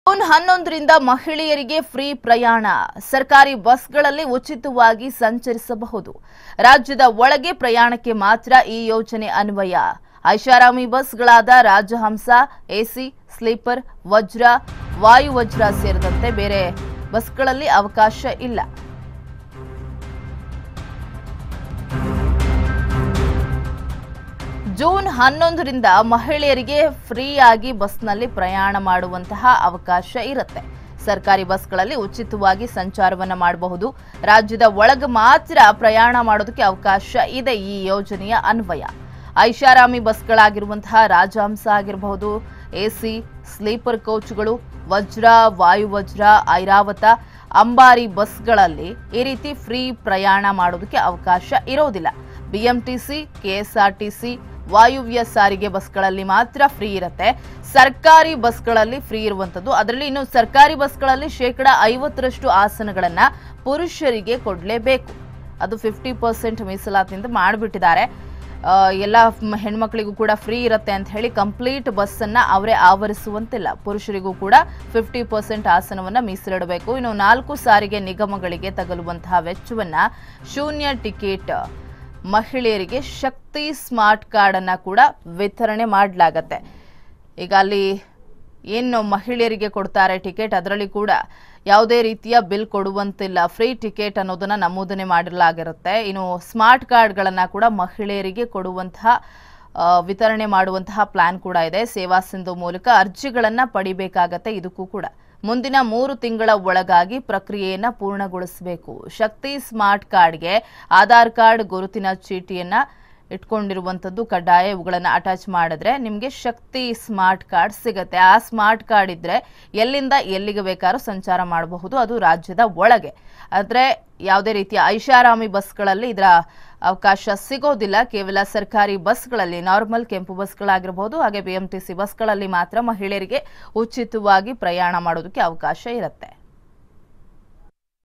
June ಹನ್ನೊಂದರಿಂದ ಮಹಿಳೆಯರಿಗೆ free ಪ್ರಯಾಣ ಸರ್ಕಾರಿ ಬಸ್ಗಳಲ್ಲಿ ಉಚಿತವಾಗಿ ಸಂಚರಿಸಬಹುದು ರಾಜ್ಯದ ಒಳಗೆ ಪ್ರಯಾಣಕ್ಕೆ ಮಾತ್ರ ಈ ಯೋಜನೆ ಅನ್ವಯ ಐಷಾರಾಮಿ ಬಸ್ಗಳಾದ ರಾಜಹಂಸ ಎಸಿ ಸ್ಲೀಪರ್ ವಜ್ರ ವಾಯುವಜ್ರ ಸೇರಿದಂತೆ ಬೇರೆ ಬಸ್ಗಳಲ್ಲಿ ಅವಕಾಶ ಇಲ್ಲ ಜೂನ್ ಹನ್ನೊಂದರಿಂದ ಮಹಿಳೆಯರಿಗೆ ಫ್ರೀಯಾಗಿ ಬಸ್ನಲ್ಲಿ ಪ್ರಯಾಣ ಮಾಡುವಂತಹ ಅವಕಾಶ ಇರುತ್ತೆ ಸರ್ಕಾರಿ ಬಸ್ಗಳಲ್ಲಿ ಉಚಿತವಾಗಿ ಸಂಚಾರವನ್ನ ಮಾಡಬಹುದು ರಾಜ್ಯದ ಒಳಗೆ ಮಾತ್ರ ಪ್ರಯಾಣ ಮಾಡೋದಕ್ಕೆ ಅವಕಾಶ ಇದೆ ಈ ಯೋಜನೆಯ ಅನ್ವಯ ಐಷಾರಾಮಿ ಬಸ್ಗಳಾಗಿರುವಂತಹ ರಾಜಹಂಸ ಆಗಿರಬಹುದು ಎಸಿ ಸ್ಲೀಪರ್ ಕೋಚ್ಗಳು ವಜ್ರ ವಾಯುವಜ್ರ ಐರಾವತ ಅಂಬಾರಿ ಬಸ್ಗಳಲ್ಲಿ ಈ ರೀತಿ ಫ್ರೀ ಪ್ರಯಾಣ ಮಾಡೋದಕ್ಕೆ ಅವಕಾಶ ಇರೋದಿಲ್ಲ ಬಿಎಂಟಿಸಿ ಕೆಎಸ್ಆರ್ಟಿಸಿ ವಾಯುವ್ಯ ಸಾರಿಗೆ ಬಸ್ಗಳಲ್ಲಿ ಮಾತ್ರ ಫ್ರೀ ಇರುತ್ತೆ ಸರ್ಕಾರಿ ಬಸ್ಗಳಲ್ಲಿ ಫ್ರೀ ಇರುವಂತದ್ದು ಅದರಲ್ಲಿ ಇನ್ನು ಸರ್ಕಾರಿ ಬಸ್ಗಳಲ್ಲಿ ಶೇಕಡ ಐವತ್ತರಷ್ಟು ಆಸನಗಳನ್ನ ಪುರುಷರಿಗೆ ಕೊಡಲೇಬೇಕು ಅದು ಫಿಫ್ಟಿ ಪರ್ಸೆಂಟ್ ಮೀಸಲಾತಿಯಿಂದ ಮಾಡಿಬಿಟ್ಟಿದ್ದಾರೆ ಆ, ಎಲ್ಲ ಮ್- ಹೆಣ್ಮಕ್ಳಿಗೂ ಕೂಡ ಫ್ರೀ ಇರುತ್ತೆ ಅಂತ ಹೇಳಿ ಕಂಪ್ಲೀಟ್ ಬಸ್ಸನ್ನ ಅವರೇ ಆವರಿಸುವಂತಿಲ್ಲ ಪುರುಷರಿಗೂ ಕೂಡ ಫಿಫ್ಟಿ ಪರ್ಸೆಂಟ್ ಆಸನವನ್ನ ಮೀಸಲಿಡಬೇಕು ಇನ್ನು ನಾಲ್ಕು ಸಾರಿಗೆ ನಿಗಮಗಳಿಗೆ ತಗಲುವಂತಹ ವೆಚ್ಚವನ್ನ ಶೂನ್ಯ ಟಿಕೆಟ್ ಮಹಿಳೆಯರಿಗೆ ಶಕ್ತಿ ಸ್ಮಾರ್ಟ್ ಕಾರ್ಡ್ ಅನ್ನ ಕೂಡ ವಿತರಣೆ ಮಾಡಲಾಗತ್ತೆ ಈಗ ಅಲ್ಲಿ ಏನು ಮಹಿಳೆಯರಿಗೆ ಕೊಡ್ತಾರೆ ಟಿಕೆಟ್ ಅದರಲ್ಲಿ ಕೂಡ ಯಾವುದೇ ರೀತಿಯ ಬಿಲ್ ಕೊಡುವಂತಿಲ್ಲ ಫ್ರೀ ಟಿಕೆಟ್ ಅನ್ನೋದನ್ನ ನಮೂದನೆ ಮಾಡಿರಲಾಗಿರುತ್ತೆ ಇನ್ನು ಸ್ಮಾರ್ಟ್ ಕಾರ್ಡ್ಗಳನ್ನು ಕೂಡ ಮಹಿಳೆಯರಿಗೆ ಕೊಡುವಂತಹ ಆ, ವಿತರಣೆ ಮಾಡುವಂತಹ ಪ್ಲಾನ್ ಕೂಡ ಇದೆ ಸೇವಾ ಸಿಂಧು ಮೂಲಕ ಅರ್ಜಿಗಳನ್ನು ಪಡಿಬೇಕಾಗತ್ತೆ ಇದಕ್ಕೂ ಕೂಡ ಮುಂದಿನ ಮೂರು ತಿಂಗಳ ಒಳಗಾಗಿ ಪ್ರಕ್ರಿಯೆಯನ್ನ ಪೂರ್ಣಗೊಳಿಸಬೇಕು ಶಕ್ತಿ ಸ್ಮಾರ್ಟ್ ಕಾರ್ಡ್ಗೆ ಆಧಾರ್ ಕಾರ್ಡ್ ಗುರುತಿನ ಚೀಟಿಯನ್ನ ಇಟ್ಕೊಂಡಿರುವಂಥದ್ದು ಕಡ್ಡಾಯ ಇವುಗಳನ್ನು ಅಟ್ಯಾಚ್ ಮಾಡಿದ್ರೆ ನಿಮಗೆ ಶಕ್ತಿ ಸ್ಮಾರ್ಟ್ ಕಾರ್ಡ್ ಸಿಗುತ್ತೆ ಆ ಸ್ಮಾರ್ಟ್ ಕಾರ್ಡ್ ಇದ್ರೆ ಎಲ್ಲಿಂದ ಎಲ್ಲಿಗೆ ಬೇಕಾದ್ರೂ ಸಂಚಾರ ಮಾಡಬಹುದು ಅದು ರಾಜ್ಯದ ಒಳಗೆ ಆದರೆ ಯಾವುದೇ ರೀತಿಯ ಐಷಾರಾಮಿ ಬಸ್ಗಳಲ್ಲಿ ಇದರ ಅವಕಾಶ ಸಿಗೋದಿಲ್ಲ ಕೇವಲ ಸರ್ಕಾರಿ ಬಸ್ಗಳಲ್ಲಿ ನಾರ್ಮಲ್ ಕೆಂಪು ಬಸ್ಗಳಾಗಿರಬಹುದು ಹಾಗೆ ಬಿಎಂಟಿಸಿ ಬಸ್ಗಳಲ್ಲಿ ಮಾತ್ರ ಮಹಿಳೆಯರಿಗೆ ಉಚಿತವಾಗಿ ಪ್ರಯಾಣ ಮಾಡೋದಕ್ಕೆ ಅವಕಾಶ ಇರುತ್ತೆ